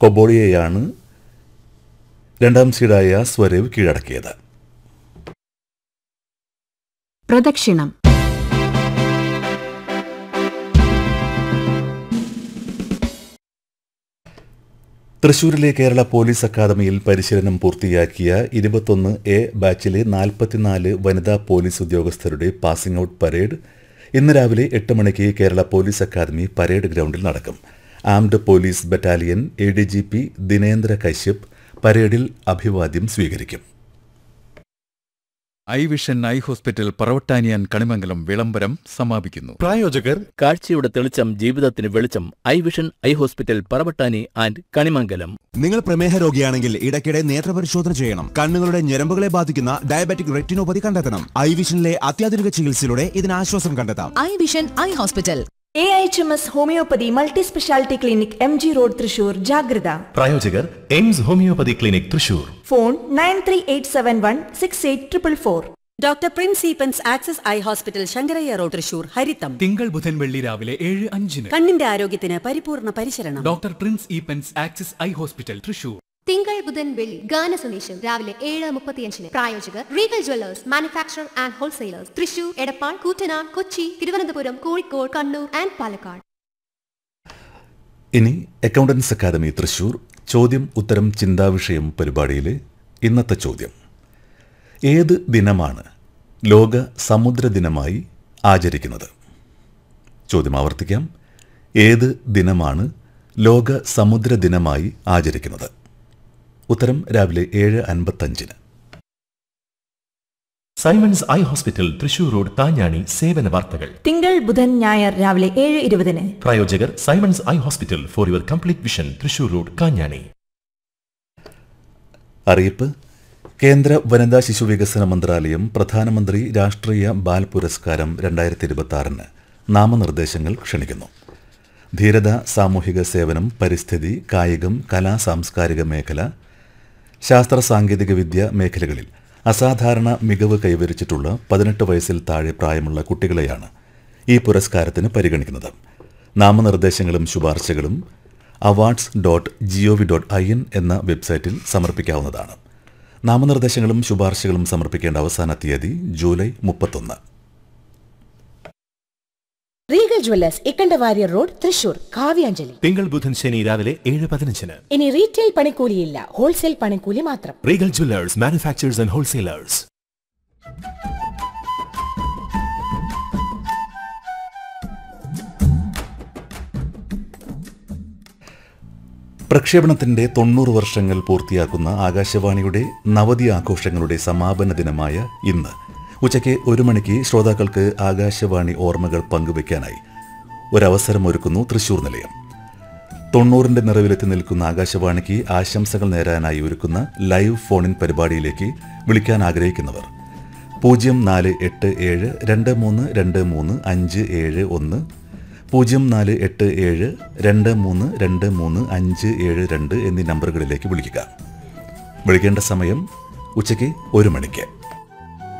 കൊബോളിയെയാണ് രണ്ടാം സീഡായ സ്വരവ് കീഴടക്കിയത് പ്രദക്ഷിണം തൃശൂരിലെ കേരള പോലീസ് അക്കാദമിയിൽ പരിശീലനം പൂർത്തിയാക്കിയ ഇരുപത്തൊന്ന് എ ബാച്ചിലെ നാൽപ്പത്തിനാല് വനിതാ പോലീസ് ഉദ്യോഗസ്ഥരുടെ പാസിംഗ് ഔട്ട് പരേഡ് ഇന്ന് രാവിലെ എട്ട് മണിക്ക് കേരള പോലീസ് അക്കാദമി പരേഡ് ഗ്രൗണ്ടിൽ നടക്കും armed police battalion A D G P Dinendra Kashyap പരേഡിൽ അഭിവാദ്യം സ്വീകരിക്കും ഐ വിഷൻ ഐ ഹോസ്പിറ്റൽ പറവട്ടാനിയാൻ കണിമംഗലം വിളംബരം സമാപിക്കുന്നു പ്രായോജകർ കാഴ്ചയുടെ തെളിച്ചം ജീവിതത്തിന് വെളിച്ചം eye vision eye hospital Paravattani and Kanimangalam നിങ്ങൾ പ്രമേഹ രോഗിയാണെങ്കിൽ ഇടയ്ക്കിടെ നേത്രപരിശോധന ചെയ്യണം കണ്ണുകളുടെ ഞരമ്പുകളെ ബാധിക്കുന്ന ഡയബറ്റിക് റെറ്റിനോപ്പതി കണ്ടെത്തണം ഐ വിഷനിലെ അത്യാധുനിക ചികിത്സയിലൂടെ ഇതിന് ആശ്വാസം കണ്ടെത്താം eye vision eye hospital A H M S homoeopathy multi speciality clinic M G road Thrissur ജാഗ്രത പ്രായോജകർ AIMS homoeopathy clinic Thrissur phone nine three eight seven one six eight triple four doctor Prince Eapen's Access eye hospital Shankarayya road Thrissur ഹരിത്തം തിങ്കൾ ബുധൻ വെള്ളി രാവിലെ ഏഴ് അഞ്ചിന് കണ്ണിന്റെ ആരോഗ്യത്തിന് പരിപൂർണ പരിശരണം doctor Prince Eapen's Axis eye hospital Thrissur തിങ്കൾ ബുധൻ വെള്ളി ഗാന സന്ദേശം രാവിലെ ഏഴ് മുപ്പത്തിയഞ്ചിന് പ്രായോജകർ Regal jewellers manufacture and wholesalers Thrissur Edappal Koottanad Kochi Thiruvananthapuram Kozhikode Kannur and Palakkad ഇനി അക്കൗണ്ടൻസ് അക്കാദമി തൃശൂർ ചോദ്യം ഉത്തരം ചിന്താവിഷയം പരിപാടിയിലെ ഇന്നത്തെ ചോദ്യം ഏത് ദിനമാണ് ലോക സമുദ്ര ദിനമായി ആചരിക്കുന്നത് ചോദ്യം ആവർത്തിക്കാം ഏത് ദിനമാണ് ലോക സമുദ്ര ദിനമായി ആചരിക്കുന്നത് ഉത്തരം രാവിലെ ഏഴ് അൻപത്തഞ്ചിന് Simon's eye hospital Thrissur road താഞ്ഞാണി സേവന വാർത്തകൾ തിങ്കൾ ബുധൻ ഞായർ രാവിലെ ഏഴ് ഇരുപതിന് പ്രായോജകർ Simon's eye hospital for your complete vision Thrissur road Kanjani അറിയിപ്പ് കേന്ദ്ര വനിതാ ശിശു വികസന മന്ത്രാലയം പ്രധാനമന്ത്രി രാഷ്ട്രീയ ബാൽ പുരസ്കാരം രണ്ടായിരത്തി ഇരുപത്തി ആറിന് നാമനിർദ്ദേശങ്ങൾ ക്ഷണിക്കുന്നു ധീരത സാമൂഹിക സേവനം പരിസ്ഥിതി കായികം കലാ സാംസ്കാരിക മേഖല ശാസ്ത്ര സാങ്കേതിക വിദ്യ മേഖലകളിൽ അസാധാരണ മികവ് കൈവരിച്ചിട്ടുള്ള പതിനെട്ട് വയസ്സിൽ താഴെ പ്രായമുള്ള കുട്ടികളെയാണ് ഈ പുരസ്കാരത്തിന് പരിഗണിക്കുന്നത് നാമനിർദ്ദേശങ്ങളും ശുപാർശകളും awards dot G O V dot I N എന്ന വെബ്സൈറ്റിൽ സമർപ്പിക്കാവുന്നതാണ് നാമനിർദ്ദേശങ്ങളും ശുപാർശകളും സമർപ്പിക്കേണ്ട അവസാന തീയതി ജൂലൈ മുപ്പത്തൊന്ന് Regal jewellers Ikkanda Warrier road Thrissur Kavyanjali തിങ്കൾ ബുധൻ ശനി രാവിലെ ഏഴ് പതിനഞ്ചിന് ഇനി റീറ്റെയിൽ പണിക്കൂലിയില്ല ഹോൾസെയിൽ പണിക്കൂലി മാത്രം Regal jewellers manufacturers and wholesalers പ്രക്ഷേപണത്തിന്റെ തൊണ്ണൂറ് വർഷങ്ങൾ പൂർത്തിയാക്കുന്ന ആകാശവാണിയുടെ നവതി ആഘോഷങ്ങളുടെ സമാപന ദിനമായ ഇന്ന് ഉച്ചയ്ക്ക് ഒരു മണിക്ക് ശ്രോതാക്കൾക്ക് ആകാശവാണി ഓർമ്മകൾ പങ്കുവയ്ക്കാനായി ഒരവസരമൊരുക്കുന്നു തൃശൂർ നിലയം തൊണ്ണൂറിന്റെ നിറവിലെത്തി നിൽക്കുന്ന ആകാശവാണിക്ക് ആശംസകൾ നേരാനായി ഒരുക്കുന്ന ലൈവ് ഫോണിൻ പരിപാടിയിലേക്ക് വിളിക്കാൻ ആഗ്രഹിക്കുന്നവർ പൂജ്യം നാല് എട്ട് ഏഴ് രണ്ട് മൂന്ന് രണ്ട് മൂന്ന് അഞ്ച് ഏഴ് ഒന്ന് പൂജ്യം നാല് എട്ട് ഏഴ് രണ്ട് മൂന്ന് രണ്ട് മൂന്ന് അഞ്ച് ഏഴ് രണ്ട് എന്നീ നമ്പറുകളിലേക്ക് വിളിക്കുക വിളിക്കേണ്ട സമയം ഉച്ചയ്ക്ക് ഒരു മണിക്ക്